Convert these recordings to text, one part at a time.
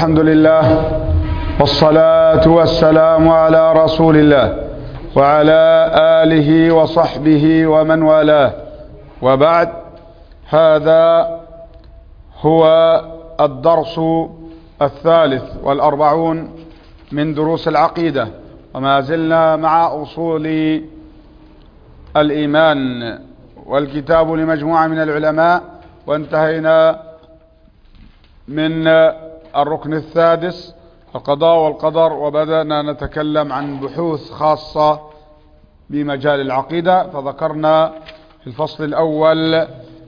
الحمد لله والصلاة والسلام على رسول الله وعلى آله وصحبه ومن والاه وبعد هذا هو الدرس الثالث والأربعون من دروس العقيدة وما زلنا مع أصول الإيمان والكتاب لمجموعة من العلماء وانتهينا من الركن السادس القضاء والقدر وبدأنا نتكلم عن بحوث خاصة بمجال العقيدة فذكرنا في الفصل الأول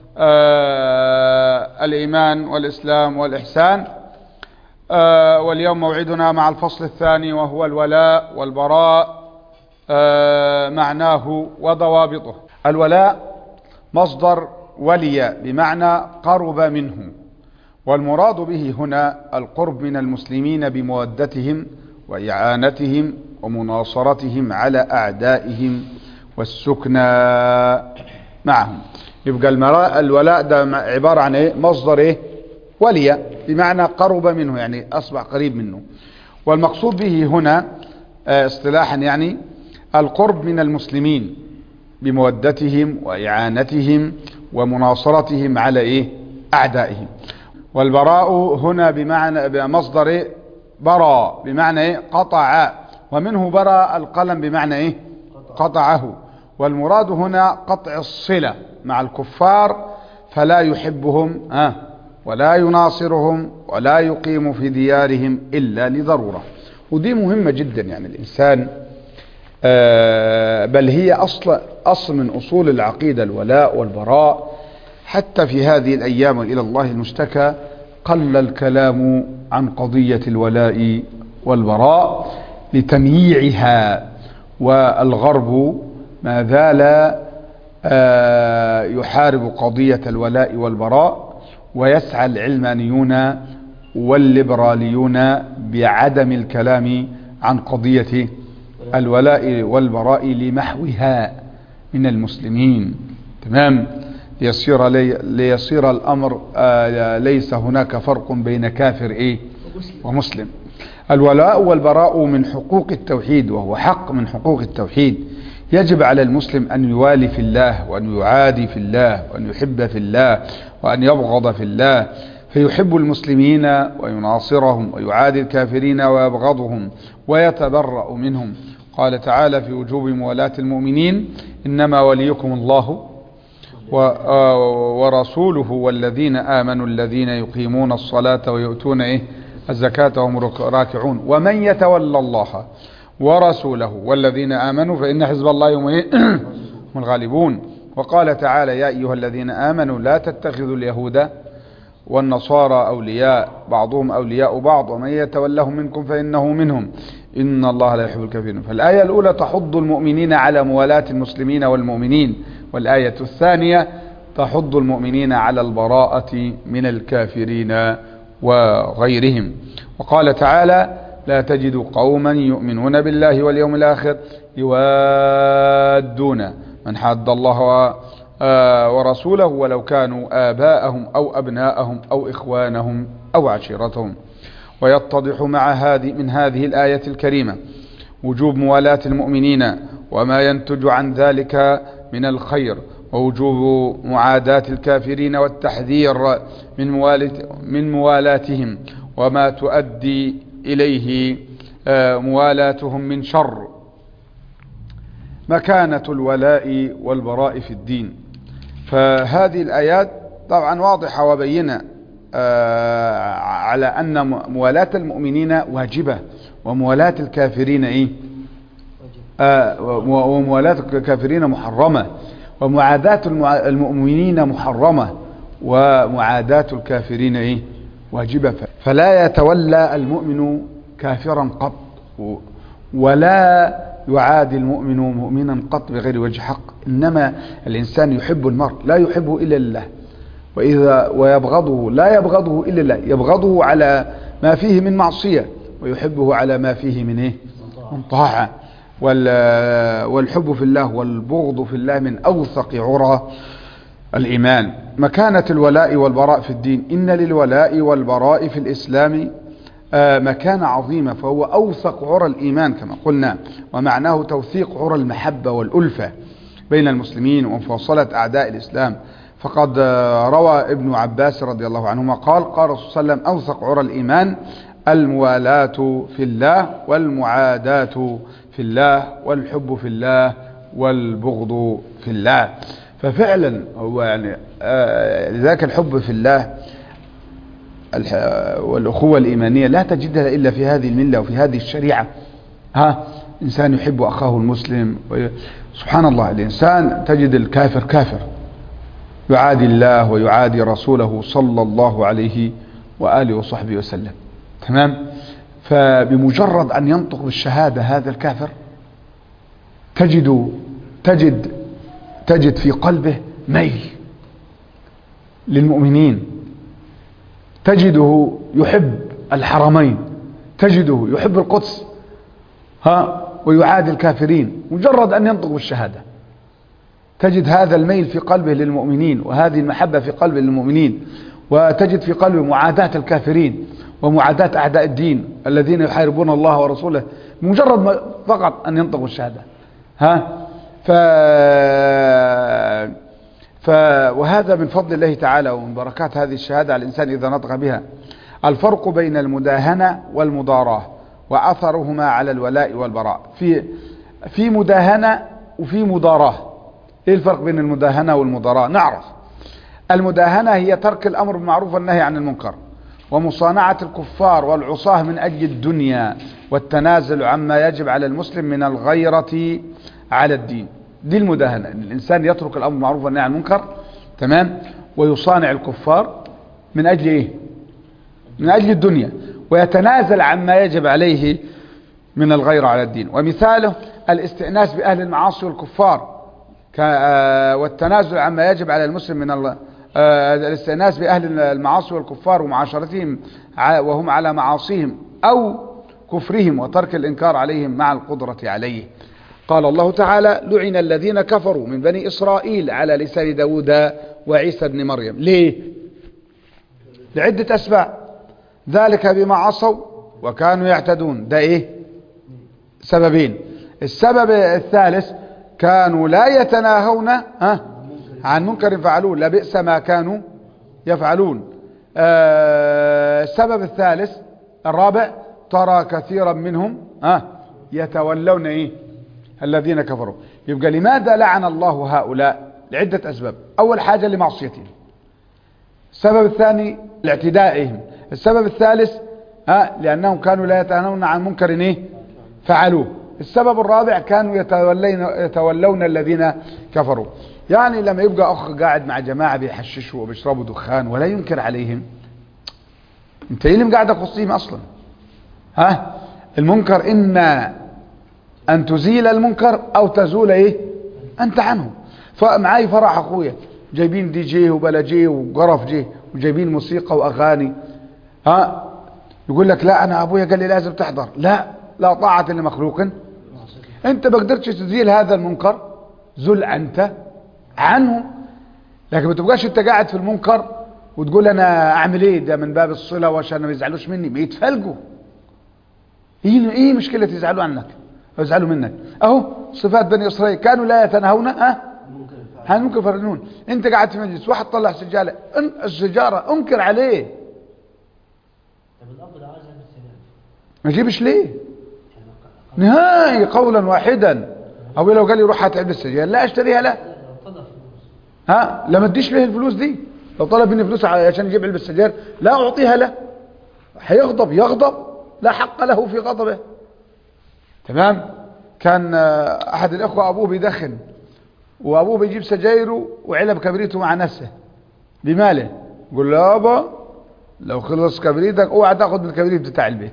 آه الإيمان والإسلام والإحسان آه واليوم موعدنا مع الفصل الثاني وهو الولاء والبراء آه معناه وضوابطه الولاء مصدر ولي بمعنى قرب منه والمراد به هنا القرب من المسلمين بمودتهم وإعانتهم ومناصرتهم على أعدائهم والسكنى معهم يبقى المراء الولاء ده عبارة عن ايه مصدر ايه ولي بمعنى قرب منه يعني أصبح قريب منه والمقصود به هنا اصطلاحا يعني القرب من المسلمين بمودتهم وإعانتهم ومناصرتهم على ايه أعدائهم والبراء هنا بمعنى بمصدر إيه؟ برا بمعنى ايه قطع ومنه برا القلم بمعنى ايه قطعه والمراد هنا قطع الصلة مع الكفار فلا يحبهم آه ولا يناصرهم ولا يقيم في ديارهم إلا لضرورة ودي مهمة جدا يعني الإنسان آه بل هي أصل, أصل من أصول العقيدة الولاء والبراء حتى في هذه الأيام إلى الله المشتكى قل الكلام عن قضية الولاء والبراء لتمييعها والغرب ما زال يحارب قضية الولاء والبراء ويسعى العلمانيون والليبراليون بعدم الكلام عن قضية الولاء والبراء لمحوها من المسلمين تمام ليصير, لي ليصير الأمر آه ليس هناك فرق بين كافر إيه ومسلم الولاء والبراء من حقوق التوحيد وهو حق من حقوق التوحيد يجب على المسلم أن يوالي في الله وأن يعادي في الله وأن يحب في الله وأن يبغض في الله فيحب المسلمين ويناصرهم ويعادي الكافرين ويبغضهم ويتبرأ منهم قال تعالى في وجوب موالاة المؤمنين إنما وليكم الله ورسوله والذين آمنوا الذين يقيمون الصلاة ويؤتون إيه الزكاة وهم راكعون ومن يتولى الله ورسوله والذين آمنوا فإن حزب الله هم, إيه هم الغالبون وقال تعالى يا أيها الذين آمنوا لا تتخذوا اليهود والنصارى أولياء بعضهم أولياء بعض ومن يتولهم منكم فإنه منهم إن الله لا يحب الكافرين فالآية الأولى تحض المؤمنين على موالاة المسلمين والمؤمنين والآية الثانية تحض المؤمنين على البراءة من الكافرين وغيرهم وقال تعالى لا تجد قوما يؤمنون بالله واليوم الآخر يوادون من حد الله ورسوله ولو كانوا آباءهم أو أبناءهم أو إخوانهم أو عشيرتهم ويتضح مع هذه من هذه الآية الكريمة وجوب موالاة المؤمنين وما ينتج عن ذلك من الخير ووجوب معاداة الكافرين والتحذير من من موالاتهم وما تؤدي إليه موالاتهم من شر مكانة الولاء والبراء في الدين فهذه الآيات طبعا واضحة وبينة على أن موالاة المؤمنين واجبة وموالاة الكافرين إيه وموالاة الكافرين محرمة ومعاداة المؤمنين محرمة ومعاداة الكافرين إيه واجبة فلا يتولى المؤمن كافرا قط ولا يعادي المؤمن مؤمنا قط بغير وجه حق إنما الإنسان يحب المرء لا يحبه إلا الله وإذا ويبغضه لا يبغضه إلا الله يبغضه على ما فيه من معصية ويحبه على ما فيه من إيه من طاعة والحب في الله والبغض في الله من أوثق عرى الإيمان مكانة الولاء والبراء في الدين إن للولاء والبراء في الإسلام آه، مكانة عظيمة فهو أوثق عرى الإيمان كما قلنا ومعناه توثيق عرى المحبة والألفة بين المسلمين ومفاصلة أعداء الإسلام فقد آه، روى ابن عباس رضي الله عنهما قال قال رسول صلى الله عليه وسلم أوثق عرى الإيمان الموالاة في الله والمعاداة في الله والحب في الله والبغض في الله ففعلا هو يعني آه، لذلك الحب في الله الح- والأخوة الإيمانية لا تجدها إلا في هذه الملة وفي هذه الشريعة ها إنسان يحب أخاه المسلم وي- سبحان الله الإنسان تجد الكافر كافر يعادي الله ويعادي رسوله صلى الله عليه وآله وصحبه وسلم تمام فبمجرد أن ينطق بالشهادة هذا الكافر تجد تجد تجد في قلبه ميل للمؤمنين تجده يحب الحرمين تجده يحب القدس ها ويعادي الكافرين مجرد أن ينطق بالشهادة تجد هذا الميل في قلبه للمؤمنين وهذه المحبة في قلبه للمؤمنين وتجد في قلبه معاداة الكافرين ومعاداة أعداء الدين الذين يحاربون الله ورسوله مجرد ما فقط أن ينطق بالشهادة ها ف... ف... وهذا من فضل الله تعالى ومن بركات هذه الشهادة على الإنسان إذا نطق بها الفرق بين المداهنة والمضاراة وأثرهما على الولاء والبراء في في مداهنة وفي مضاراة ايه الفرق بين المداهنة والمضاراة نعرف المداهنة هي ترك الأمر بالمعروف والنهي عن المنكر ومصانعة الكفار والعصاة من أجل الدنيا والتنازل عما يجب على المسلم من الغيرة على الدين دي المداهنة إن الإنسان يترك الأمر بالمعروف والنهي عن المنكر تمام ويصانع الكفار من أجل إيه من أجل الدنيا ويتنازل عما يجب عليه من الغيرة على الدين ومثاله الاستئناس بأهل المعاصي والكفار ك- آه، والتنازل عما يجب على المسلم من ال- آه، الاستئناس بأهل المعاصي والكفار ومعاشرتهم ع- وهم على معاصيهم أو كفرهم وترك الإنكار عليهم مع القدرة عليه قال الله تعالى لعن الذين كفروا من بني إسرائيل على لسان داود وعيسى بن مريم ليه لعدة أسباب ذلك بما عصوا وكانوا يعتدون ده إيه سببين السبب الثالث كانوا لا يتناهون ها عن منكر فعلوه لبئس ما كانوا يفعلون آه السبب الثالث الرابع ترى كثيرا منهم ها يتولون ايه الذين كفروا يبقى لماذا لعن الله هؤلاء لعدة اسباب اول حاجة لمعصيتهم السبب الثاني لاعتدائهم السبب الثالث ها لانهم كانوا لا يتناهون عن منكر ايه فعلوه السبب الرابع كانوا يتولين يتولون الذين كفروا يعني لما يبقى اخ قاعد مع جماعه بيحششوا وبيشربوا دخان ولا ينكر عليهم انت ايه اللي مقعدك وسطهم اصلا ها المنكر اما ان تزيل المنكر او تزول ايه انت عنه فمعاي فرح اخويا جايبين دي جي وبلاجي وقرف جي وجايبين موسيقى واغاني ها يقول لك لا انا ابويا قال لي لازم تحضر لا لا طاعة لمخلوق انت ما قدرتش تزيل هذا المنكر زل انت عنه لكن ما تبقاش انت قاعد في المنكر وتقول انا اعمل ايه ده من باب الصلة وعشان ما يزعلوش مني ما يتفلقوا ايه ايه مشكلة يزعلوا عنك او يزعلوا منك اهو صفات بني اسرائيل كانوا لا يتناهون اه عن منكر يفرنون انت قاعد في مجلس واحد طلع سجالة ان السجارة انكر عليه طب الاب ده عايز يعمل سنان ما يجيبش ليه نهائي قولا واحدا او لو قال لي روح هات علبه السجاير لا اشتريها لا طلب فلوس ها لا ما اديش له الفلوس دي لو طلب مني فلوس عشان يجيب علبه السجاير لا اعطيها له هيغضب يغضب لا حق له في غضبه تمام كان آه، احد الاخوه ابوه بيدخن وابوه بيجيب سجايره وعلب كبريته مع نفسه بماله يقول له يابا لو خلص كبريتك اوعى تاخد من الكبريت بتاع البيت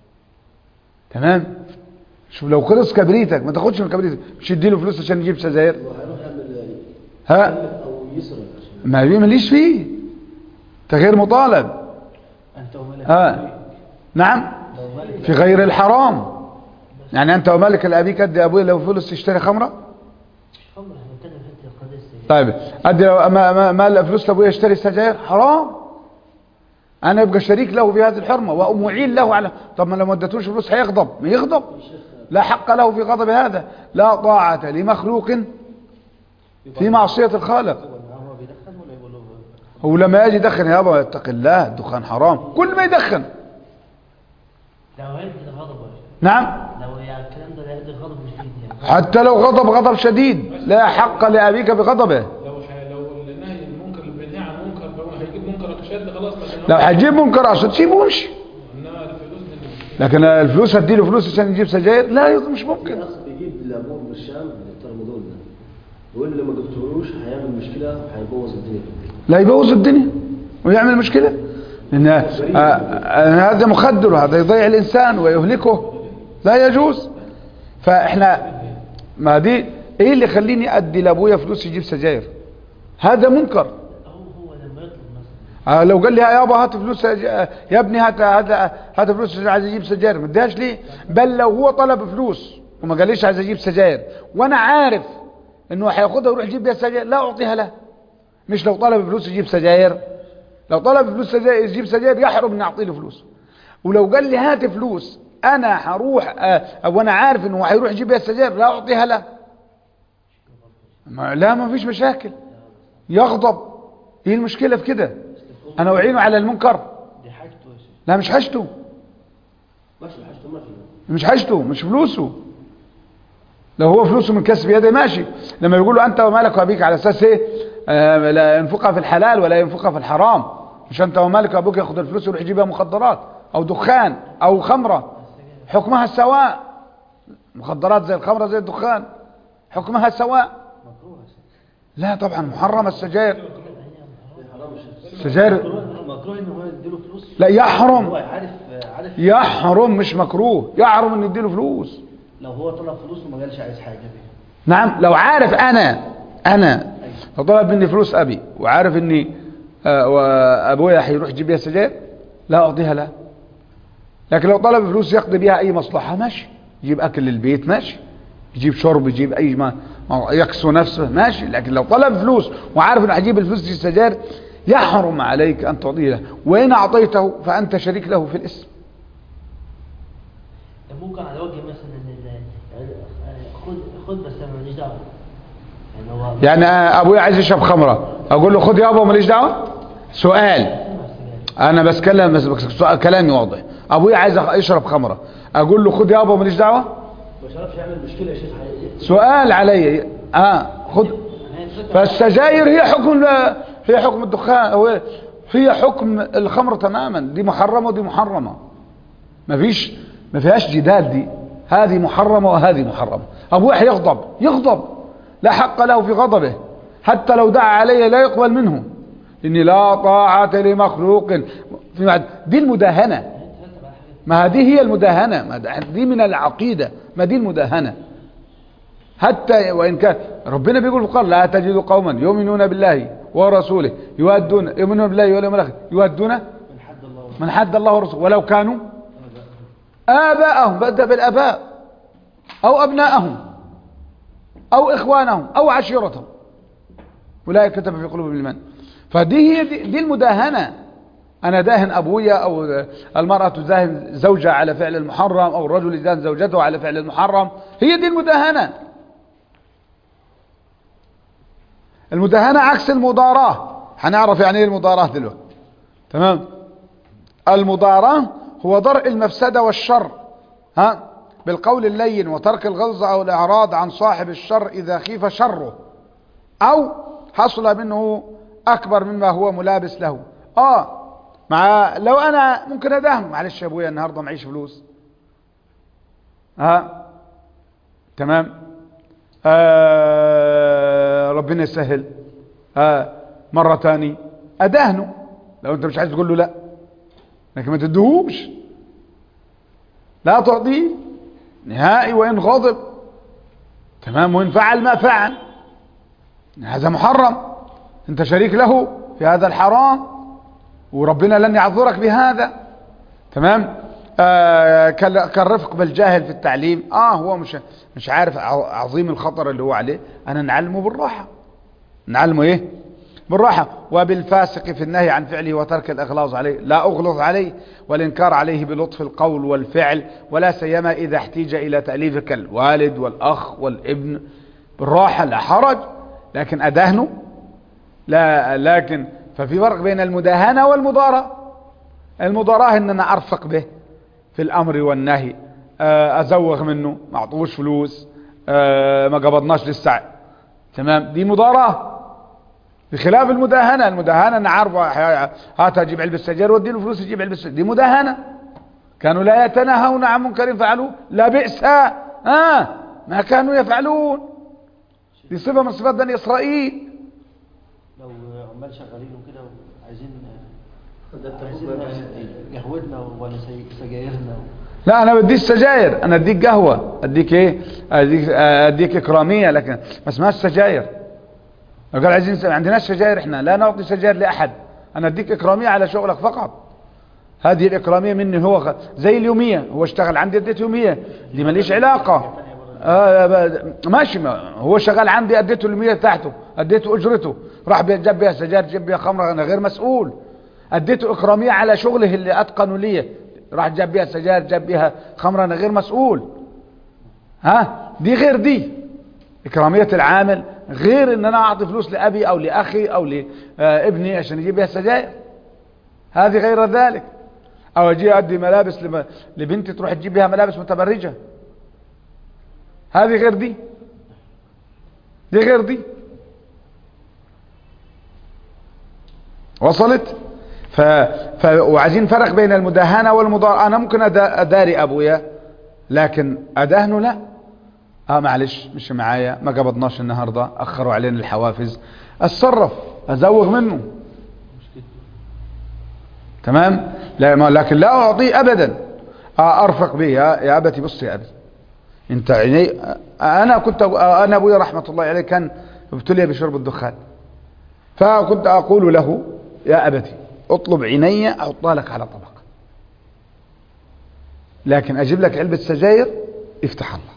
تمام شوف لو خلص كبريتك ما تاخدش من كبريتك مش يديله فلوس عشان يجيب سجاير هيروح يعمل ها او يصرف عشان ما ماليش فيه انت غير مطالب انت وملك ها نعم لو ملك في غير الحرام يعني انت ومالك الابيك ادي ابويا لو فلوس تشتري خمره خمر احنا بنتكلم في القضيه السيئه طيب ادي لو ما ما, ما فلوس لابويا يشتري سجاير حرام انا ابقى شريك له في هذه الحرمه ومعين له على طب ما لو ما اديتوش فلوس هيغضب ما يغضب لا حق له في غضب هذا لا طاعه لمخلوق في معصيه الخالق هو بيدخن ولا يقول له هو لما يجي يدخن يابا يتقي الله الدخان حرام كل ما يدخن لو هيدي الغضب ولا شيء. نعم لو يعني الكلام ده لا يدي الغضب مش فيه يعني حتى لو غضب غضب شديد لا حق لأبيك بغضبه لو ح- لو النهي المنكر اللي بينهي عن منكر لو هيجيب منكر اشد خلاص لكن لو هتجيب منكر عشان تسيبه وامشي انما الفلوس دي لكن الفلوس هتديله فلوس عشان يجيب سجاير لا يا مش ممكن في اخ بيجيب لابوه من الشام بتاع رمضان ده بيقول له ما جبتهولوش هيعمل مشكله وهيبوظ الدنيا لا يبوظ الدنيا ويعمل مشكلة لأن آه، آه، هذا مخدر وهذا يضيع الإنسان ويهلكه لا يجوز فإحنا ما دي إيه اللي يخليني أدي لأبويا فلوس يجيب سجاير هذا منكر هو هو لما يطلب مثلا آه، لو قال لي يا يابا هات فلوس آه، يا ابني هات هات هات فلوس عشان عايز اجيب سجاير ما اديهاش ليه بل لو هو طلب فلوس وما قاليش عايز اجيب سجاير وانا عارف انه هياخدها ويروح يجيب بيها سجاير لا اعطيها له مش لو طلب فلوس يجيب سجاير لو طلب فلوس سجاير يجيب سجاير يحرم اني اعطي له فلوس ولو قال لي هات فلوس انا هروح آه، وانا عارف انه هيروح يجيب بيها سجاير لا اعطيها له ما لا ما فيش مشاكل يغضب ايه المشكله في كده انا اعينه على المنكر دي حاجته يا شيخ لا مش حاجته ماشي حاجته ماشي مش حاجته مش فلوسه لو هو فلوسه من كسب يده ماشي لما يقول له انت ومالك وابيك على اساس ايه آه لا ينفقها في الحلال ولا ينفقها في الحرام مش انت ومالك وابوك ياخد الفلوس ويروح يجيبها مخدرات او دخان او خمره حكمها السواء مخدرات زي الخمره زي الدخان حكمها سواء مكروه يا شيخ لا طبعا محرم السجاير حرام الشيخ السجاير مكروه مكروه ان هو يديله فلوس لا يحرم هو عارف عارف يحرم مش مكروه يحرم ان يديله فلوس لو هو طلب فلوس وما قالش عايز حاجه بيها نعم لو عارف انا انا لو طلب مني فلوس ابي وعارف اني آه، وابويا هيروح يجيب بيها سجاير لا اعطيها له لكن لو طلب فلوس يقضي بيها اي مصلحه ماشي يجيب اكل للبيت ماشي يجيب شرب يجيب اي ما ما يكسو نفسه ماشي لكن لو طلب فلوس وعارف انه هيجيب الفلوس دي السجاير يحرم عليك ان تعطيه له وان اعطيته فانت شريك له في الاسم طب ممكن على وجه مثلا ان ال- يعني خد خد بس انا ماليش دعوه يعني هو يعني آه، ابويا عايز يشرب خمره اقول له خد يابا وماليش دعوه سؤال سمع السجاير. انا بس كلام بس بس سؤال- كلامي واضح ابويا عايز أخ- يشرب خمره اقول له خد يابا وماليش دعوه ما شرفش يعمل مشكله يا شيخ حقيقي. سؤال علي اه خد يعني الفكرة- فالسجاير هي حكم ال- هي حكم الدخان هو هي حكم الخمر تماما دي محرمه ودي محرمه مفيش ما فيهاش جدال دي هذه محرمه وهذه محرمه ابويا هيغضب يغضب لا حق له في غضبه حتى لو دعا علي لا يقبل منه اني لا طاعه لمخلوق في بعد- دي المداهنه ترتب على حاجه ما هذه هي المداهنة ما ده- دي من العقيدة ما دي المداهنة حتى وإن كان ربنا بيقول في القرآن لا تجد قوما يؤمنون بالله ورسوله يودون يؤمنون بالله واليوم الآخر يودون من حد الله من حد الله ورسوله ولو كانوا آباءهم بدأ بالآباء أو أبناءهم أو إخوانهم أو عشيرتهم أولئك كتب في قلوبهم الإيمان فدي هي دي, دي المداهنة أنا داهن أبويا أو المرأة تداهن زوجها على فعل المحرم أو الرجل يداهن زوجته على فعل المحرم هي دي المداهنة المداهنة عكس المضاراة هنعرف يعني ايه المضاراة دلوقتي تمام المضاراة هو درء المفسدة والشر ها بالقول اللين وترك الغلظة أو الإعراض عن صاحب الشر إذا خيف شره أو حصل منه أكبر مما هو ملابس له آه مع لو أنا ممكن أداهم معلش يا أبويا النهاردة معيش فلوس ها تمام آه ربنا يسهل آه مرة تاني أدهنه لو أنت مش عايز تقول له لا لكن ما تدهوش لا تعطيه نهائي وإن غضب تمام وإن فعل ما فعل هذا محرم أنت شريك له في هذا الحرام وربنا لن يعذرك بهذا تمام آه كال- كالرفق بالجاهل في التعليم اه هو مش مش عارف ع- عظيم الخطر اللي هو عليه انا نعلمه بالراحه نعلمه ايه بالراحة وبالفاسق في النهي عن فعله وترك الإغلاظ عليه لا أغلظ عليه والإنكار عليه بلطف القول والفعل ولا سيما إذا احتيج إلى تأليف كالوالد والأخ والابن بالراحة لا حرج لكن أدهنه لا لكن ففي فرق بين المداهنة والمضارة المضارة ان انا ارفق به في الامر والنهي آه، ازوغ منه ما اعطوش فلوس آه، ما قبضناش للسعي تمام دي مضارة بخلاف المداهنة المداهنة انا عارف هات اجيب علبة سجاير وادي له فلوس يجيب علبة سجاير دي مداهنة كانوا لا يتناهون عن منكر فعلوه لا بئس آه ما كانوا يفعلون دي صفة من صفات بني اسرائيل لو عمال شغالين وكده وعايزين ده عايزين التفوق قهوتنا ولا سي- سجايرنا لا انا بديش سجاير انا اديك قهوة اديك ايه اديك, أديك اكرامية لكن ما اسمهاش سجاير لو قال عايزين س- ما عندناش سجاير احنا لا نعطي سجاير لاحد انا اديك اكرامية على شغلك فقط هذه الاكرامية مني هو خ- زي اليومية هو اشتغل عندي اديته يومية دي ماليش علاقة آه ب- ماشي ما هو شغال عندي اديته اليومية بتاعته اديته اجرته راح بي- جاب بيها سجاير جاب بيها خمرة انا غير مسؤول اديته اكرامية على شغله اللي اتقنوا لي راح جاب بيها سجاير جاب بيها خمرة انا غير مسؤول ها دي غير دي إكرامية العامل غير ان انا اعطي فلوس لابي او لاخي او لابني عشان يجيب بيها سجاير هذه غير ذلك او اجي ادي ملابس لم- لبنتي تروح تجيب بيها ملابس متبرجة هذه غير دي دي غير دي وصلت ف... ف... وعايزين فرق بين المداهنة والمضار انا ممكن أدا... اداري ابويا لكن ادهنه لا اه معلش مش معايا ما قبضناش النهاردة اخروا علينا الحوافز اتصرف ازوغ منه تمام لا ما لكن لا اعطيه ابدا آه ارفق به يا, يا ابتي بص يا ابي انت عيني آه، انا كنت أقو- آه، انا ابويا رحمة الله عليه كان ابتلي بشرب الدخان فكنت اقول له يا ابتي اطلب عيني احطها لك على طبق لكن اجيب لك علبة سجاير افتح الله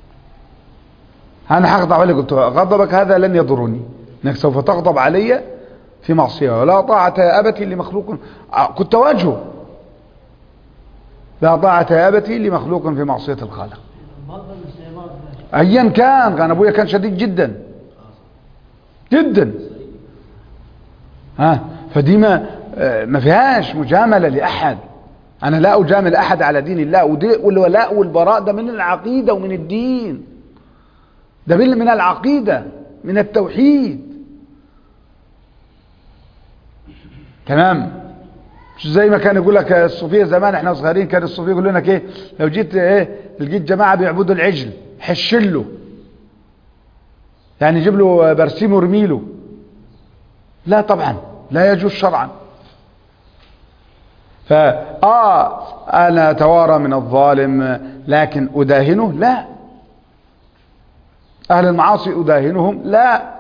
انا هغضب عليك قلت له غضبك هذا لن يضرني انك سوف تغضب علي في معصية ولا طاعة يا ابتي لمخلوق آه، كنت واجهه لا طاعة يا ابتي لمخلوق في معصية الخالق برضه الاستعمار ايا كان كان ابويا كان شديد جدا جدا ها فدي ما آه، ما فيهاش مجامله لاحد انا لا اجامل احد على دين الله ودي والولاء والبراء ده من العقيده ومن الدين ده من من العقيده من التوحيد تمام مش زي ما كان يقول لك الصوفيه زمان احنا صغيرين كان الصوفيه يقول لك ايه لو جيت ايه لقيت جماعه بيعبدوا العجل حشله يعني يجيب له برسيم ويرمي له لا طبعا لا يجوز شرعا فا اه انا اتوارى من الظالم لكن اداهنه لا اهل المعاصي اداهنهم لا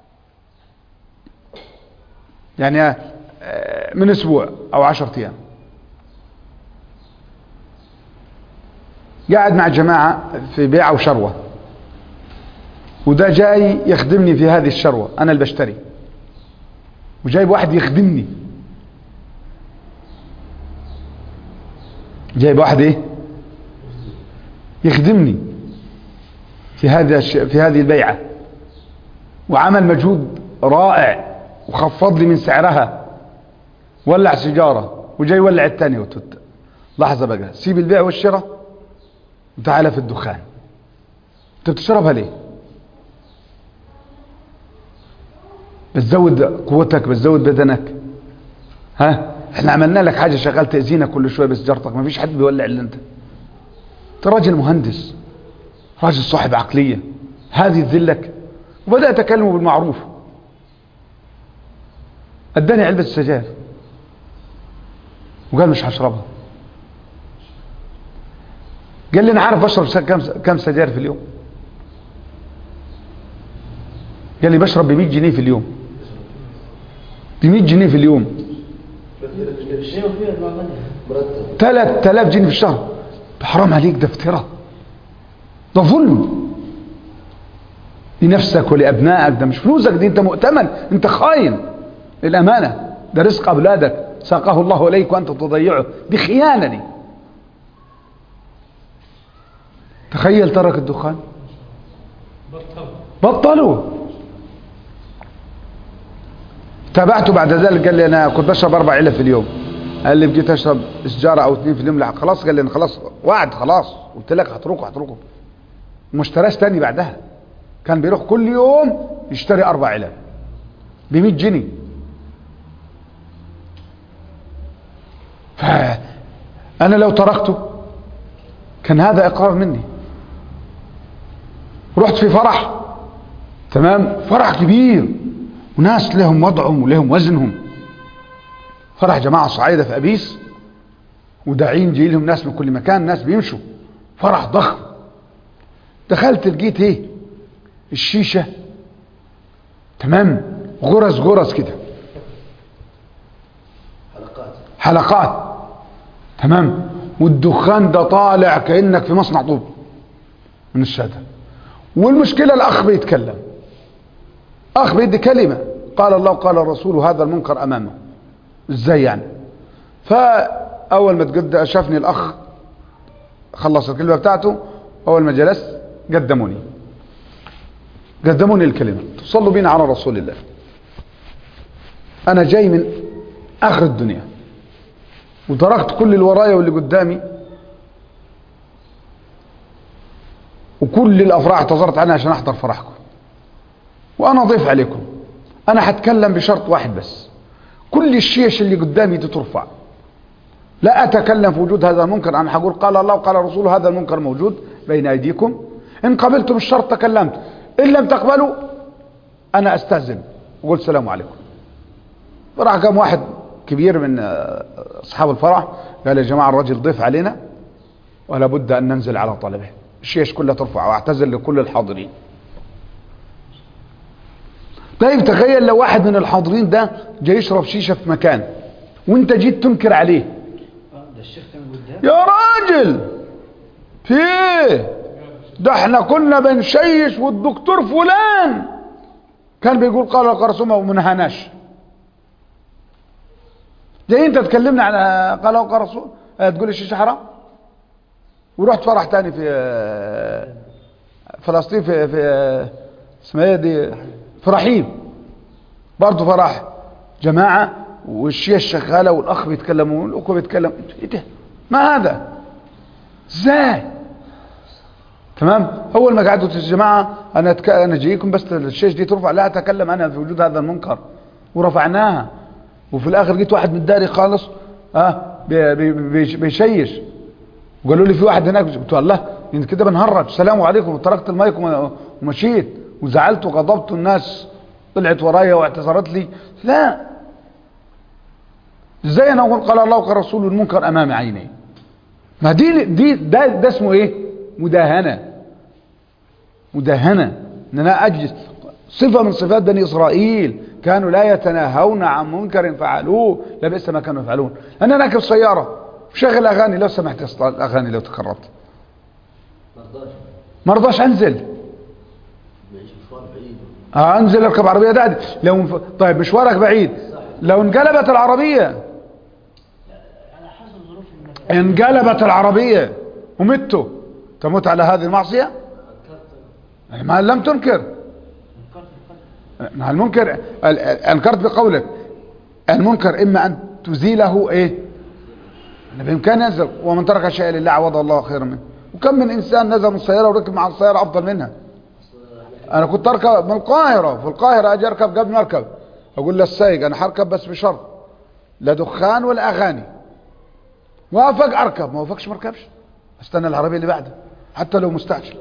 يعني آه، من اسبوع او عشرة ايام قاعد مع جماعة في بيع وشروة وده جاي يخدمني في هذه الشروة انا اللي بشتري وجايب واحد يخدمني جايب واحد ايه يخدمني في هذا الش- في هذه البيعة وعمل مجهود رائع وخفض لي من سعرها ولع سيجارة وجاي يولع الثانية وتت لحظة بقى سيب البيع والشراء وتعالى في الدخان انت بتشربها ليه بتزود قوتك بتزود بدنك ها احنا عملنا لك حاجة شغال تأذينا كل شوية بسجارتك ما فيش حد بيولع الا انت انت راجل مهندس راجل صاحب عقلية هذه تذلك وبدأ أكلمه بالمعروف اداني علبة السجاير وقال مش هشربها قال لي انا عارف بشرب س- كم كم سجاير في اليوم قال لي بشرب ب 100 جنيه في اليوم ب 100 جنيه في اليوم ليه وفيها المعاملة مرتب 3000 جنيه في الشهر ده حرام عليك ده افتراء ده ظلم لنفسك ولأبنائك ده مش فلوسك دي انت مؤتمن انت خاين الأمانة ده رزق أولادك ساقه الله إليك وأنت تضيعه دي خيانة دي تخيل ترك الدخان بطل بطلوا تابعته بعد ذلك قال لي انا كنت بشرب اربع علب في اليوم قال لي بجيت اشرب سجاره او اثنين في اليوم لا خلاص قال لي أنا خلاص وعد خلاص قلت لك هتركه هتركه وما اشتراش تاني بعدها كان بيروح كل يوم يشتري اربع علب ب 100 جنيه فانا لو تركته كان هذا اقرار مني رحت في فرح تمام فرح كبير وناس لهم وضعهم ولهم وزنهم فرح جماعة صعيدة في أبيس وداعين جاي لهم ناس من كل مكان ناس بيمشوا فرح ضخم دخلت لقيت ايه الشيشة تمام غرز غرز كده حلقات حلقات تمام والدخان ده طالع كأنك في مصنع طوب من الشهادة والمشكلة الأخ بيتكلم أخ بيدي كلمة قال الله قال الرسول هذا المنكر أمامه إزاي يعني فأول ما تقد شافني الأخ خلص الكلمة بتاعته أول ما جلست قدموني قدموني الكلمة صلوا بينا على رسول الله أنا جاي من آخر الدنيا وتركت كل اللي ورايا واللي قدامي وكل الافراح اعتذرت عنها عشان احضر فرحكم وانا ضيف عليكم انا هتكلم بشرط واحد بس كل الشيش اللي قدامي دي ترفع لا اتكلم في وجود هذا المنكر انا هقول قال الله وقال الرسول هذا المنكر موجود بين ايديكم ان قبلتم الشرط تكلمت ان لم تقبلوا انا استاذن وقلت السلام عليكم راح قام واحد كبير من آه، اصحاب الفرح قال يا جماعه الرجل ضيف علينا ولا بد ان ننزل على طلبه الشيش كلها ترفع واعتذر لكل الحاضرين طيب تخيل لو واحد من الحاضرين ده جاي يشرب شيشه في مكان وانت جيت تنكر عليه ده الشيخ كان قدام يا راجل في ايه ده احنا كنا بنشيش والدكتور فلان كان بيقول قال القرصومة وما نهاناش زي انت تكلمنا على قال القرصومة تقول الشيشة حرام ورحت فرح تاني في آه، فلسطين في في آه، اسمها ايه دي في رحيم برضه فرح جماعة والشيش شغالة والأخ بيتكلم والأخوة بيتكلم ايه ده ما هذا ازاي تمام اول ما قعدوا الجماعه انا أتك... انا جايكم بس الشيش دي ترفع لا اتكلم انا في وجود هذا المنكر ورفعناها وفي الاخر جيت واحد من الداري خالص اه بي... بي... بي... بيشيش وقالوا لي في واحد هناك قلت له الله انت كده بنهرج السلام عليكم وتركت المايك وم- ومشيت وزعلت وغضبت الناس طلعت ورايا واعتذرت لي لا ازاي انا اقول قال الله وقال رسوله المنكر امام عيني ما دي دي ده, ده اسمه ايه مداهنه مداهنه ان انا اجلس صفه من صفات بني اسرائيل كانوا لا يتناهون عن منكر فعلوه لبئس ما كانوا يفعلون انا راكب سياره شغل اغاني لو سمحت يا أسطى، الاغاني لو تكررت ما رضاش ما رضاش انزل بيعيش مشوار بعيد آه انزل اركب عربيه ده عادي. لو انف... طيب مشوارك بعيد لو انقلبت العربيه على حسب ظروف المكان انقلبت العربيه ومتوا تموت على هذه المعصيه ما لم تنكر انكرت القدر مع المنكر ال- ال- انكرت بقولك المنكر اما ان تزيله ايه أنا بامكان ينزل ومن ترك شيئا لله عوض الله خيرا منه وكم من انسان نزل من السياره وركب مع السياره افضل منها انا كنت اركب من القاهره في القاهره اجي اركب قبل ما اركب اقول للسايق انا هركب بس بشرط لا دخان ولا اغاني وافق اركب ما وافقش ما اركبش استنى العربيه اللي بعده حتى لو مستعجل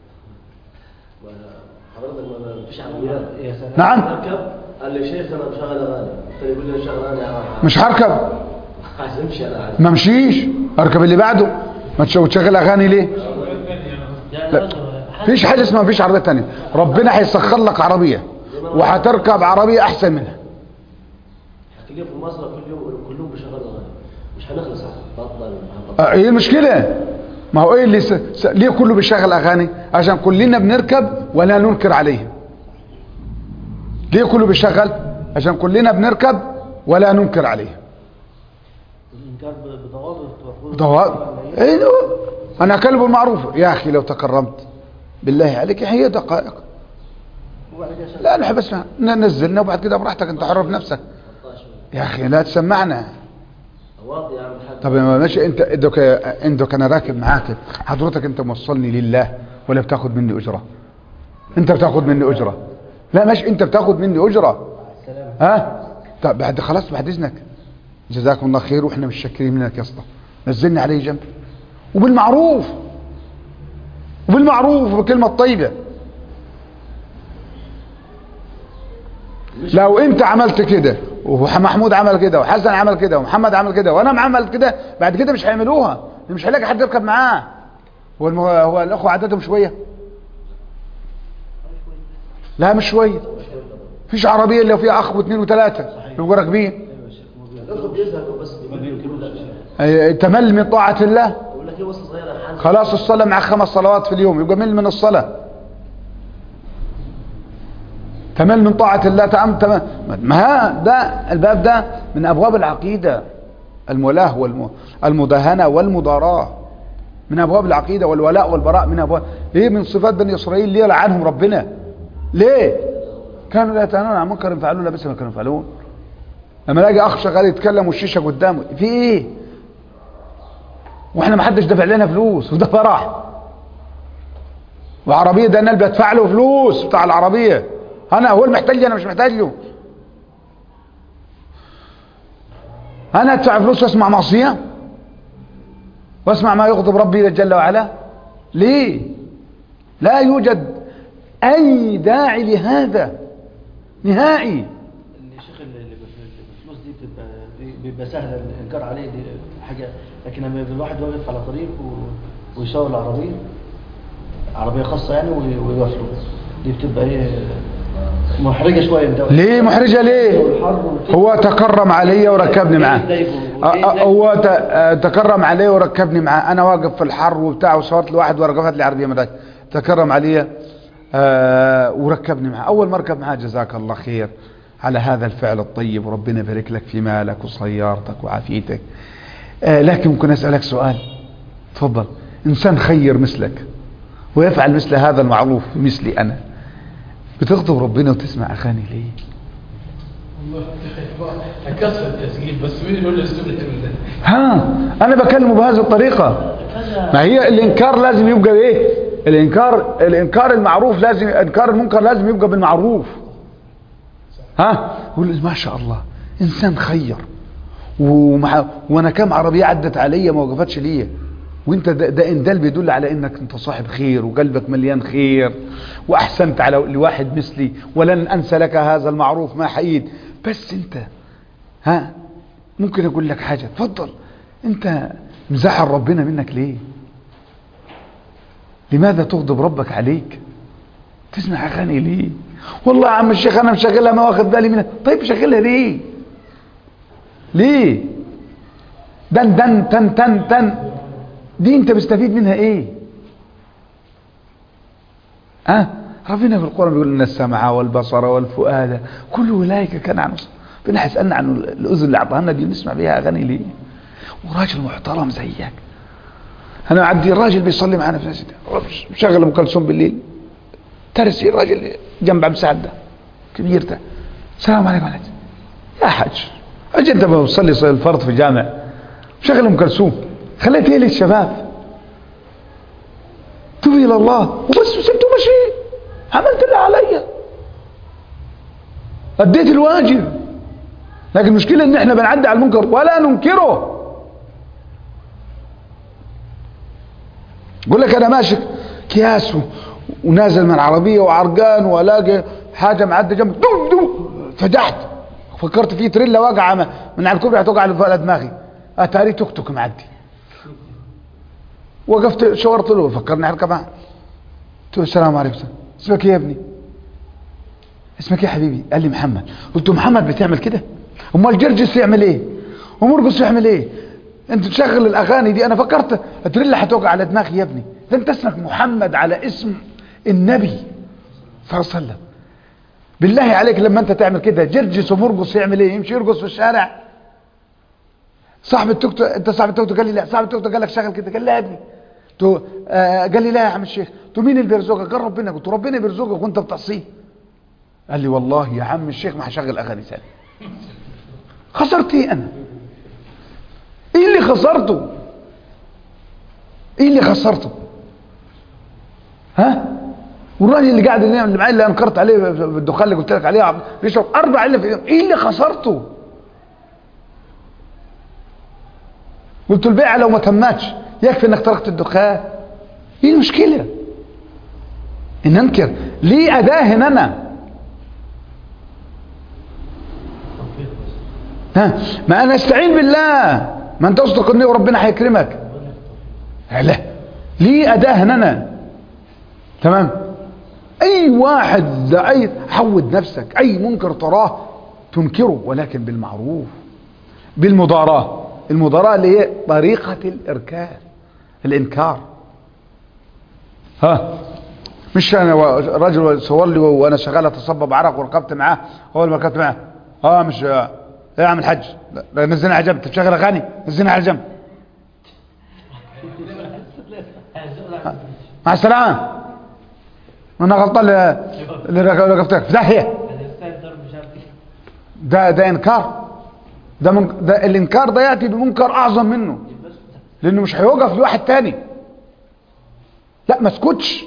حضرتك ما فيش عربيات يا سلام نعم اركب قال لي شيخ انا مشغل اغاني الثاني يقول لي مشغل اغاني أنا مش هركب عايز امشي انا عايز ما امشيش اركب اللي بعده ما تشو- تشغل اغاني ليه ده لا. برضه حسب- فيش حاجه اسمها مفيش عربيه تانية ربنا هيسخر لك عربيه وهتركب عربيه احسن منها هتلاقيه في مصر كل يوم كلهم بيشغلوا اغاني مش هنخلص بطل آه، ايه المشكله ما هو ايه اللي س... س... ليه كله بيشغل اغاني عشان كلنا بنركب ولا ننكر عليهم ليه كله بيشغل عشان كلنا بنركب ولا ننكر عليه الإنكار ب- بضوابط وحدود ضوابط ايه ده؟ انا كلب المعروف يا اخي لو تكرمت بالله عليك هي دقائق وبعد كده شغل. لا نحب اسمع ننزلنا وبعد كده براحتك انت حر بنفسك يا اخي لا تسمعنا واطي يا عم الحاج طب يا ماشي انت عندك عندك انا راكب معاك حضرتك انت موصلني لله ولا بتاخد مني اجره انت بتاخد مني اجره لا ماشي انت بتاخد مني اجره السلام ها طب بعد خلاص بعد اذنك جزاكم الله خير واحنا مش شاكرين منك يا اسطى نزلني عليه جنب وبالمعروف وبالمعروف وبالكلمه الطيبه لو انت عملت كده ومحمود عمل كده وحسن عمل كده ومحمد عمل كده وانا عملت كده بعد كده مش هيعملوها مش هيلاقي حد يركب معاه هو المه... هو الاخوه عددهم شويه لا مش شويه فيش عربيه الا فيها اخ واثنين وثلاثه يبقوا راكبين الاخوه بيزهقوا بس ما بينكروش أي- تمل من طاعه الله يقول لك ايه وصل صغيره يا حاج خلاص الصلاه مع خمس صلوات في اليوم يبقى مل من الصلاه تمل من طاعة الله تعالى تمام ما ها ده الباب ده من أبواب العقيدة المولاه والم... المداهنة والمضاراة من أبواب العقيدة والولاء والبراء من أبواب ليه من صفات بني إسرائيل ليه لعنهم ربنا ليه كانوا لا يتناهون عن منكر يفعلون لا بس ما كانوا يفعلون لما الاقي اخ شغال يتكلم والشيشه قدامه في ايه واحنا ما حدش دفع لنا فلوس وده فرح وعربيه ده انا اللي بدفع له فلوس بتاع العربيه انا هو المحتاج لي انا مش محتاج له انا ادفع فلوس واسمع معصيه واسمع ما يغضب ربي جل وعلا ليه لا يوجد اي داعي لهذا نهائي الشيخ اللي اللي بالفلوس دي بتبقى بيبقى سهل الانكار عليه دي حاجه لكن لما يبقى الواحد واقف على طريق و- ويشاور العربيه عربيه خاصه يعني وي- ويوافقوا دي بتبقى ايه محرجه شويه انت ليه محرجة ليه هو تكرم علي وركبني معاه أ- أ- هو ت- آه، تكرم علي وركبني معاه انا واقف في الحر وبتاع وصورت لواحد ورقفت لي عربيه مداك تكرم علي آه، وركبني معاه اول ما اركب معاه جزاك الله خير على هذا الفعل الطيب وربنا يبارك لك في مالك وسيارتك وعافيتك آه، لكن ممكن اسالك سؤال تفضل انسان خير مثلك ويفعل مثل هذا المعروف مثلي انا بتغضب ربنا وتسمع اغاني ليه والله هكسر التسجيل بس مين يقول لي الاسلوب الحلو ده ها انا بكلمه بهذه الطريقه ما هي الانكار لازم يبقى ايه الانكار الانكار المعروف لازم انكار المنكر لازم يبقى بالمعروف ها يقول ما شاء الله انسان خير ومع وانا كام عربيه عدت عليا ما وقفتش ليا وانت ده, ده ان دل بيدل على انك انت صاحب خير وقلبك مليان خير واحسنت على لواحد مثلي ولن انسى لك هذا المعروف ما حييت بس انت ها ممكن اقول لك حاجه اتفضل انت مزعل ربنا منك ليه لماذا تغضب ربك عليك تسمع اغاني ليه والله يا عم الشيخ انا مشغلها ما واخد بالي منها طيب شغلها ليه ليه دن دن تن تن تن دي انت مستفيد منها ايه ها أه؟ ربنا في القرآن بيقول لنا السمع والبصر والفؤاد كل أولئك كان عنه ربنا هيسألنا عن الأذن اللي أعطاها لنا دي نسمع بيها أغاني ليه وراجل محترم زيك أنا عندي الراجل بيصلي معانا في المسجد مشغل أم كلثوم بالليل ترسي الراجل جنب عبد السعد ده كبير ده السلام عليكم عليكم يا حاج أجي أنت بتصلي الفرض في الجامع مشغل أم كلثوم خليت ايه للشباب توبي الى الله وبس وسبت ومشي عملت اللي عليا اديت الواجب لكن المشكله ان احنا بنعدي على المنكر ولا ننكره يقول لك انا ماشي كياس و- ونازل من العربيه وعرقان والاقي حاجه معدي جنب دو دو فجحت فكرت في تريلا واقعه من على الكوبري هتوقع على دماغي اتاري توك توك معدي وقفت شاورت له فكرني اركب معه قلت له السلام عليكم اسمك ايه يا ابني اسمك ايه يا حبيبي قال لي محمد قلت له محمد بتعمل كده امال جرجس يعمل ايه ومرقص يعمل ايه انت تشغل الاغاني دي انا فكرت هتريلا هتوقع على دماغي يا ابني ده انت اسمك محمد على اسم النبي صلى الله عليه وسلم بالله عليك لما انت تعمل كده جرجس ومرقص يعمل ايه يمشي يرقص في الشارع صاحب التوك توك انت صاحب التوك توك قال لي لا صاحب التوك توك قال لك شغل كده قال لي يا ابني تو آه قال لي لا يا عم الشيخ تو مين اللي بيرزقك قال ربنا قلت له ربنا بيرزقك وانت بتعصيه قال لي والله يا عم الشيخ ما هشغل اغاني ثانيه خسرت ايه انا ايه اللي خسرته ايه اللي خسرته ها والراجل اللي قاعد اللي اللي معايا اللي انكرت عليه بالدخان اللي قلت لك عليه بيشرب اربع علب في اليوم ايه اللي خسرته قلت له البيعه لو ما تمتش يكفي انك تركت الدخان ايه المشكله ان انكر ليه اداهن انا ها ما انا استعين بالله ما انت اصدق النية وربنا هيكرمك لا ليه اداهن انا تمام اي واحد اي حود نفسك اي منكر تراه تنكره ولكن بالمعروف بالمضاراة المضاراة اللي هي طريقة الاركان الانكار ها مش انا و- رجل صور لي وانا شغال اتصبب عرق وركبت معاه اول ما ركبت معاه اه مش اه يا عم الحاج لا، نزلنا على جنب تشغل اغاني نزلنا على جنب مع السلامه انا غلطان اللي اللي ركبتك في داهيه ده ده انكار ده, من ده الانكار ده ياتي بمنكر اعظم منه لانه مش هيوقف لواحد تاني لا ما اسكتش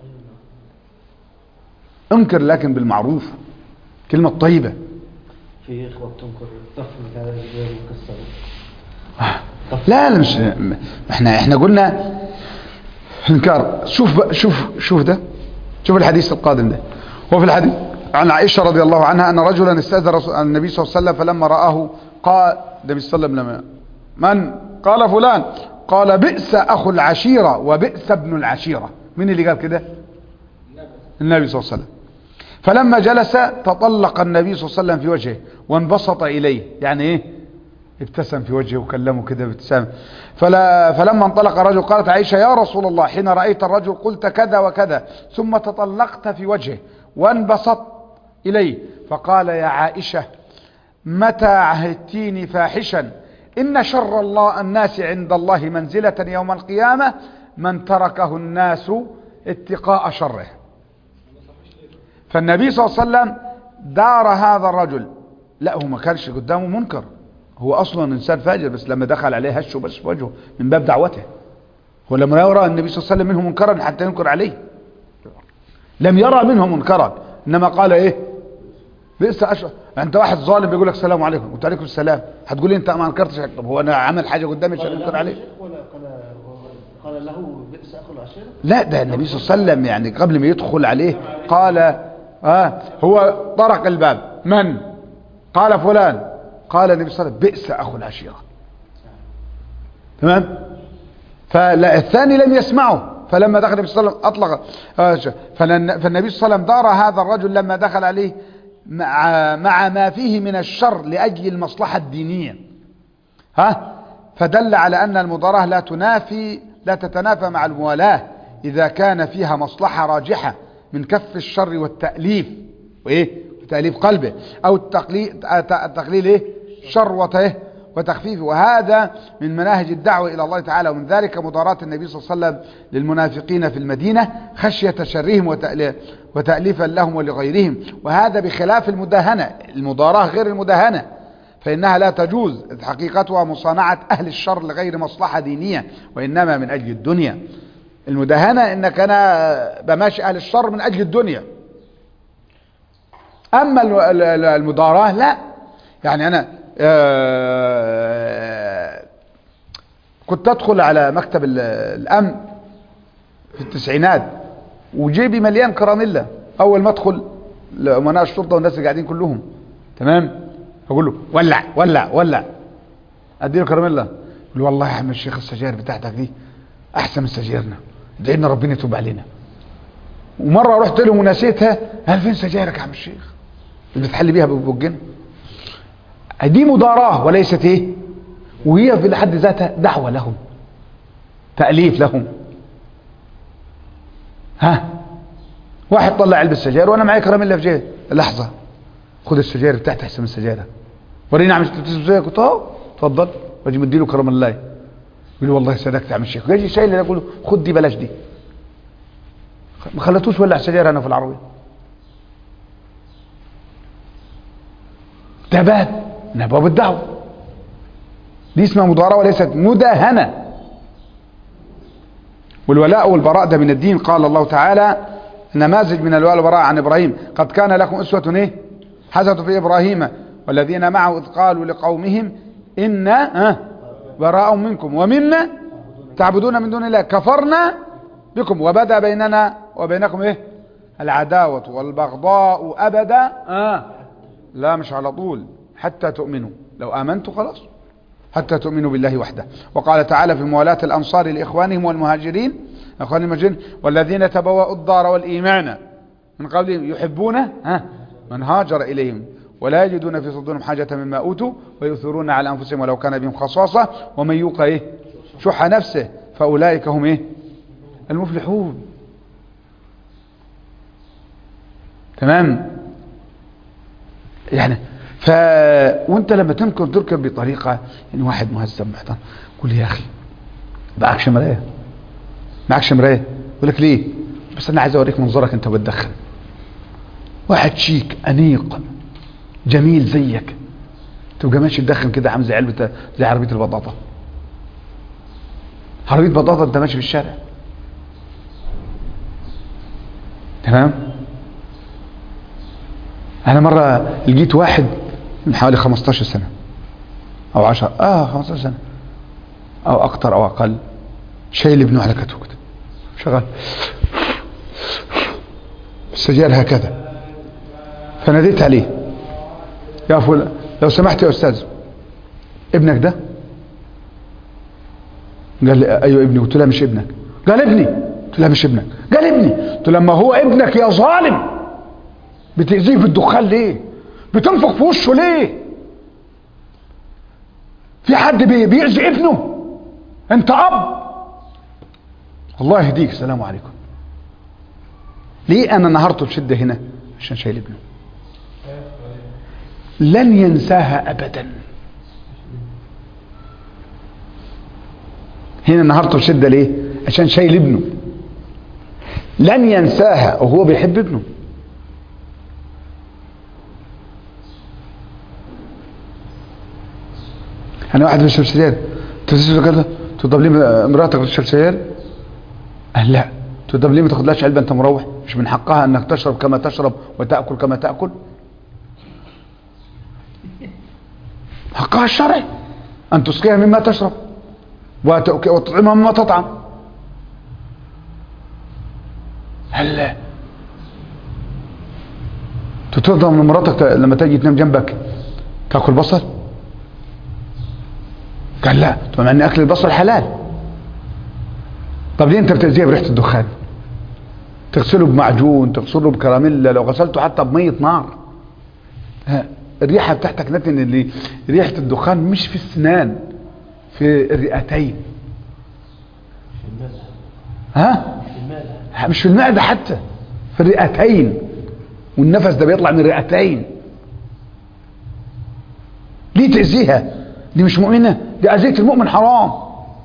انكر لكن بالمعروف كلمه طيبه في اخوه بتنكر طفل كده غير القصه دي لا لا مش احنا احنا قلنا انكار شوف بقى- شوف شوف ده شوف الحديث القادم ده وفي الحديث عن عائشة رضي الله عنها أن رجلا استأذن رسول- النبي صلى الله عليه وسلم فلما رآه قال النبي صلى الله عليه وسلم لما من قال فلان قال بئس أخو العشيرة وبئس ابن العشيرة مين اللي قال كده النبي صلى الله عليه وسلم فلما جلس تطلق النبي صلى الله عليه وسلم في وجهه وانبسط إليه يعني ايه ابتسم في وجهه وكلمه كده بابتسامه فلا فلما انطلق الرجل قالت عائشة يا رسول الله حين رأيت الرجل قلت كذا وكذا ثم تطلقت في وجهه وانبسطت إليه فقال يا عائشة متى عهدتيني فاحشا إن شر الله الناس عند الله منزلة يوم القيامة من تركه الناس اتقاء شره فالنبي صلى الله عليه وسلم دار هذا الرجل لا هو ما كانش قدامه منكر هو اصلا انسان فاجر بس لما دخل عليه هشه بس في وجهه من باب دعوته هو لم يرى النبي صلى الله عليه وسلم منه منكرا حتى ينكر عليه لم يرى منه منكرا انما قال ايه بئس اشهر انت واحد ظالم بيقول لك السلام عليكم قلت عليكم السلام هتقول لي انت ما انكرتش طب هو انا عمل حاجه قدامي عشان قال انكر له عليه شيخ ولا قال قال له بئس اخو العشيره لا ده النبي صلى الله عليه وسلم يعني قبل ما يدخل عليه قال آه هو طرق الباب من قال فلان قال النبي صلى الله عليه وسلم بئس اخو العشيره تمام فالثاني لم يسمعه فلما دخل النبي صلى الله عليه وسلم اطلق آه، ش- فلن- فالنبي صلى الله عليه وسلم دار هذا الرجل لما دخل عليه مع مع ما فيه من الشر لاجل المصلحه الدينيه ها فدل على أن المضاراة لا تنافي لا تتنافى مع الموالاة إذا كان فيها مصلحة راجحة من كف الشر والتأليف وإيه وتأليف قلبه أو التقليل التقليل إيه شروته إيه وتخفيفه وهذا من مناهج الدعوة إلى الله تعالى ومن ذلك مضاراة النبي صلى الله عليه وسلم للمنافقين في المدينة خشية شرهم وتألي- وتأليفا لهم ولغيرهم وهذا بخلاف المداهنة المضاراة غير المداهنة فإنها لا تجوز إذ حقيقتها مصانعة أهل الشر لغير مصلحة دينية وإنما من أجل الدنيا المداهنة إنك أنا بماشي أهل الشر من أجل الدنيا أما ال- ال- ال- المضاراة لا يعني أنا آه، كنت أدخل على مكتب ال- الأمن في التسعينات وجيبي مليان كراميلا أول ما أدخل لأمناء الشرطة والناس اللي قاعدين كلهم تمام اقول له ولع ولع ولع اديله كراميلا يقول له والله يا عم الشيخ السجاير بتاعتك دي احسن من سجايرنا ادعي لنا ربنا يتوب علينا ومره رحت لهم ونسيتها قال فين سجايرك يا عم الشيخ اللي بتحل بيها بوجنا دي مضاراه وليست ايه وهي في حد ذاتها دعوه لهم تاليف لهم ها واحد طلع علبه سجاير وانا معي كراميلا في جيبي لحظة خد السجاير بتاعتي احسن من السجاير وريني عم تشرب سجاير قلت اه اتفضل واجي مديله كرم الله يقول لي والله صدقت يا عم الشيخ يجي شايل لي اقول له خد دي بلاش دي ما خلتوش ولع سجاير انا في العربيه ده باب من باب الدعوه دي اسمها مضاربه وليست مداهنه والولاء والبراء ده من الدين قال الله تعالى نماذج من الولاء والبراء عن ابراهيم قد كان لكم اسوه ايه حسنه في ابراهيم والذين معه اذ قالوا لقومهم انا آه، براء منكم ومما تعبدون من دون الله كفرنا بكم وبدا بيننا وبينكم ايه العداوه والبغضاء ابدا آه لا مش على طول حتى تؤمنوا لو امنتوا خلاص حتى تؤمنوا بالله وحده وقال تعالى في موالاة الأنصار لإخوانهم والمهاجرين أخوان المهاجرين والذين تبوأوا الدار والإيمان من قبلهم يحبون ها من هاجر إليهم ولا يجدون في صدورهم حاجة مما أوتوا ويؤثرون على أنفسهم ولو كان بهم خصاصة ومن يوق إيه شح نفسه فأولئك هم إيه المفلحون تمام يعني ف وانت لما تمكن تركب بطريقه يعني واحد مهذب محترم قول لي يا اخي معكش مرايه معكش مرايه يقول لك ليه بس انا عايز اوريك منظرك انت بتدخن واحد شيك انيق جميل زيك تبقى ماشي تدخن كده عامل زي علبه زي عربيه البطاطا عربيه بطاطا انت ماشي في الشارع تمام انا مره لقيت واحد من حوالي 15 سنه او 10 اه 15 سنه او اكتر او اقل شايل ابنه على كتفه كده شغال السجاير هكذا فناديت عليه يا فلان لو سمحت يا استاذ ابنك ده قال لي ايوه ابني قلت له مش ابنك قال ابني قلت له مش ابنك قال ابني قلت له لما هو ابنك يا ظالم بتأذيه في الدخان ليه بتنفخ في وشه ليه في حد بي- بيأذي ابنه انت اب الله يهديك السلام عليكم ليه انا نهارته بشدة هنا عشان شايل ابنه لن ينساها ابدا هنا نهارته بشدة ليه عشان شايل ابنه لن ينساها وهو بيحب ابنه انا واحد بيشرب سجاير تشرب كده تقول طب ليه مراتك بتشرب سجاير قال لا تقول طب ليه ما تاخدلاش علبه انت مروح مش من حقها انك تشرب كما تشرب وتاكل كما تاكل حقها الشرعي ان تسقيها مما تشرب وت- وتطعمها مما تطعم هل لا تترضى من مراتك ت- لما تيجي تنام جنبك تاكل بصل قال لا طب مع ان اكل البصل حلال طب ليه انت بتأذيها بريحه الدخان تغسله بمعجون تغسله بكراميلا لو غسلته حتى بميه نار ها، الريحه بتاعتك نتن اللي ريحه الدخان مش في السنان في الرئتين في المال ها في المال مش في المعده حتى في الرئتين والنفس ده بيطلع من الرئتين ليه تأذيها دي مش مؤمنة دي أذية المؤمن حرام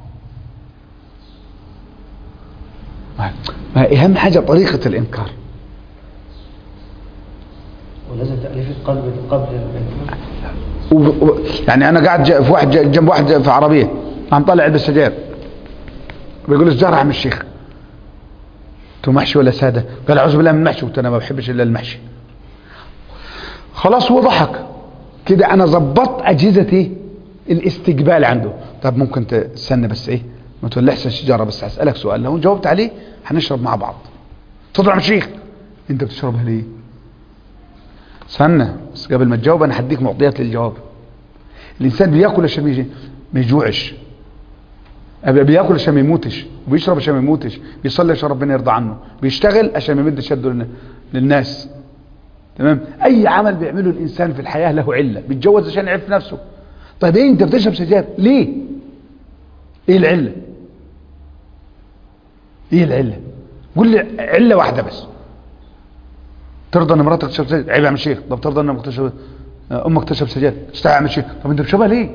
ما ما أهم حاجة طريقة الإنكار ولازم تأليف القلب قبل الإنكار و... و... يعني أنا قاعد ج- في واحد ج- جنب واحد في عربية عم طالع علبة سجاير بيقول السجارة يا عم الشيخ قلت له محشي ولا سادة قال أعوذ بالله من المحشي قلت أنا ما بحبش إلا المحشي خلاص هو ضحك كده أنا ظبطت أجهزة إيه الاستقبال عنده طب ممكن تستنى بس إيه ما تولعش الشجرة بس هسألك سؤال لو جاوبت عليه هنشرب مع بعض تفضل يا عم الشيخ أنت بتشربها ليه استنى بس قبل ما تجاوب انا هديك معطيات للجواب الانسان بياكل عشان ما يجي- ما يجوعش أبقى بياكل عشان ما يموتش وبيشرب عشان ما يموتش بيصلي عشان ربنا يرضى عنه بيشتغل عشان ما يمدش يده لل- للناس تمام اي عمل بيعمله الانسان في الحياه له عله بيتجوز عشان يعرف نفسه طيب ايه انت بتشرب سجاير ليه ايه العله ايه العله قول لي عله واحده بس ترضى ان مراتك تشرب سجاير عيب يا عم الشيخ طب ترضى ان امك تشرب امك تشرب سجاير تستحي يا عم الشيخ طب انت بتشربها ليه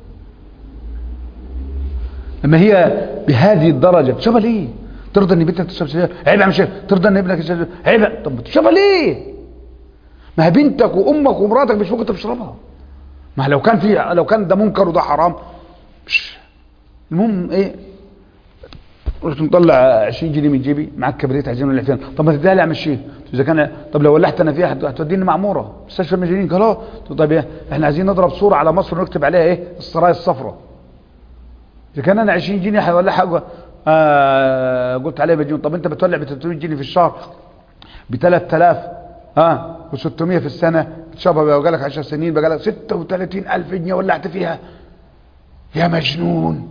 لما هي بهذه الدرجه بتشربها ليه ترضى ان بنتك تشرب سجاير عيب يا عم الشيخ ترضى ان ابنك يشرب عيب طب بتشربها ليه ما هي بنتك وامك ومراتك مش ممكن تشربها ما لو كان في لو كان ده منكر وده حرام مش المهم ايه رحت مطلع 20 جنيه من جيبي معاك كبريت عايزين ولا فين طب ما تديها لي اعمل شيء اذا كان طب لو ولحت انا فيها هتوديني معموره مستشفى المجانين قال اه طب إيه؟ احنا عايزين نضرب صوره على مصر ونكتب عليها ايه السرايا الصفراء اذا كان انا 20 جنيه هولعها آه قلت عليه مجنون طب انت بتولع ب 300 جنيه في الشهر ب 3000 اه و600 في السنه تشربها بقى لك 10 سنين بقى لك 36000 جنيه ولعت فيها يا مجنون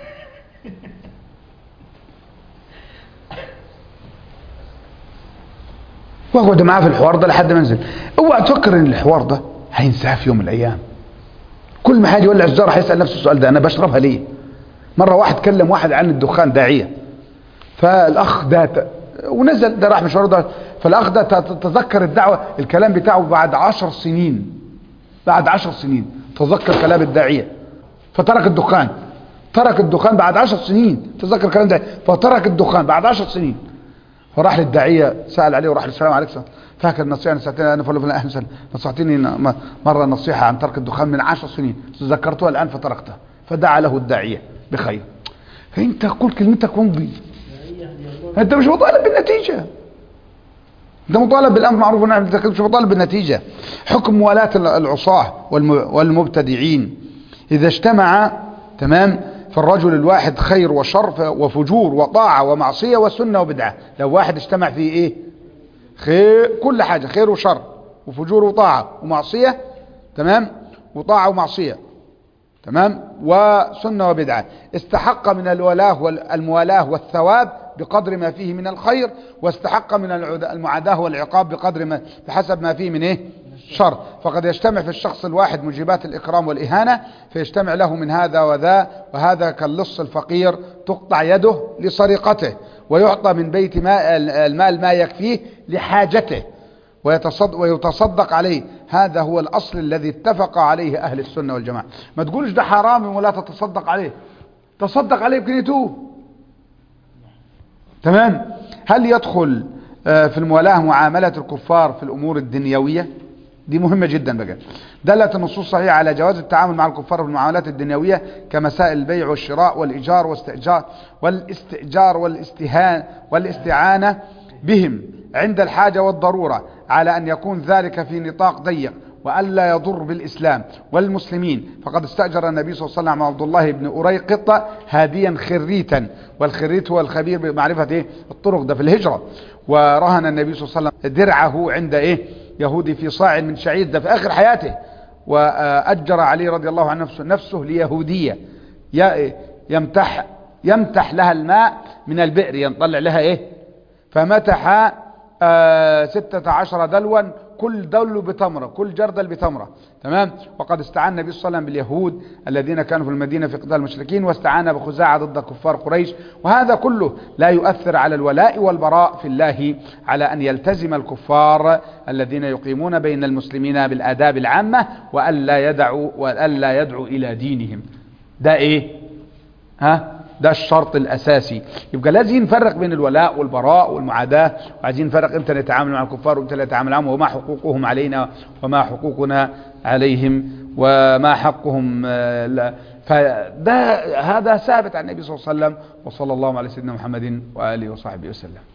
واقعد معاه في الحوار ده لحد ما انزل اوعى تفكر ان الحوار ده هينساه في يوم من الايام كل ما حاجه يولع الزهره هيسال نفسه السؤال ده انا بشربها ليه مره واحد كلم واحد عن الدخان داعيه فالاخ ده ت... ونزل ده راح مشوار ده فالاخ ده تذكر الدعوه الكلام بتاعه بعد عشر سنين بعد عشر سنين تذكر كلام الداعيه فترك الدخان ترك الدخان بعد عشر سنين تذكر كلام ده فترك الدخان بعد عشر سنين فراح للداعية سأل عليه وراح السلام عليكم فاكر النصيحة نصيحتني أنا فلو فلان أهلا نصحتني مرة نصيحة عن ترك الدخان من عشر سنين تذكرتها الآن فتركتها فدعا له الداعية بخير فأنت قول كلمتك ومضي أنت مش مطالب بالنتيجة أنت مطالب بالأمر معروف والنهي عن مش مطالب بالنتيجة حكم موالاة العصاة والمبتدعين إذا اجتمع تمام فالرجل الواحد خير وشر وفجور وطاعة ومعصية وسنة وبدعة لو واحد اجتمع فيه ايه خير كل حاجة خير وشر وفجور وطاعة ومعصية تمام وطاعة ومعصية تمام وسنة وبدعة استحق من الولاة والموالاة والثواب بقدر ما فيه من الخير واستحق من المعاداة والعقاب بقدر ما بحسب ما فيه من ايه شر فقد يجتمع في الشخص الواحد موجبات الإكرام والإهانة فيجتمع له من هذا وذا وهذا كاللص الفقير تقطع يده لسرقته ويعطى من بيت ماء المال ما يكفيه لحاجته ويتصدق, ويتصدق عليه هذا هو الأصل الذي اتفق عليه أهل السنة والجماعة ما تقولش ده حرام ولا تتصدق عليه تصدق عليه يمكن يتوب تمام هل يدخل في الموالاة معاملة الكفار في الأمور الدنيوية دي مهمة جدا بقى دلت النصوص صحيحة على جواز التعامل مع الكفار في المعاملات الدنيوية كمسائل البيع والشراء والإيجار والاستئجار والاستئجار والاستهان والاستعانة بهم عند الحاجة والضرورة على أن يكون ذلك في نطاق ضيق وألا يضر بالإسلام والمسلمين فقد استأجر النبي صلى الله عليه وسلم عبد الله بن أريقط هاديا خريتا والخريت هو الخبير بمعرفة إيه الطرق ده في الهجرة ورهن النبي صلى الله عليه وسلم درعه عند إيه يهودي في صاع من شعير ده في آخر حياته وأجر علي رضي الله عنه نفسه, نفسه ليهودية يمتح يمتح لها الماء من البئر ينطلع لها إيه فمتح آه ستة عشر دلوا كل دل بتمرة كل جردل بتمرة تمام وقد استعان النبي صلى الله عليه وسلم باليهود الذين كانوا في المدينة في قتال المشركين واستعان بخزاعة ضد كفار قريش وهذا كله لا يؤثر على الولاء والبراء في الله على أن يلتزم الكفار الذين يقيمون بين المسلمين بالآداب العامة وألا يدعوا وألا يدعوا إلى دينهم ده إيه ها ده الشرط الأساسي يبقى لازم نفرق بين الولاء والبراء والمعاداة وعايزين نفرق امتى نتعامل مع الكفار وامتى نتعامل معهم وما حقوقهم علينا وما حقوقنا عليهم وما حقهم لا فده هذا ثابت عن النبي صلى الله عليه وسلم وصلى الله على سيدنا محمد وآله وصحبه وسلم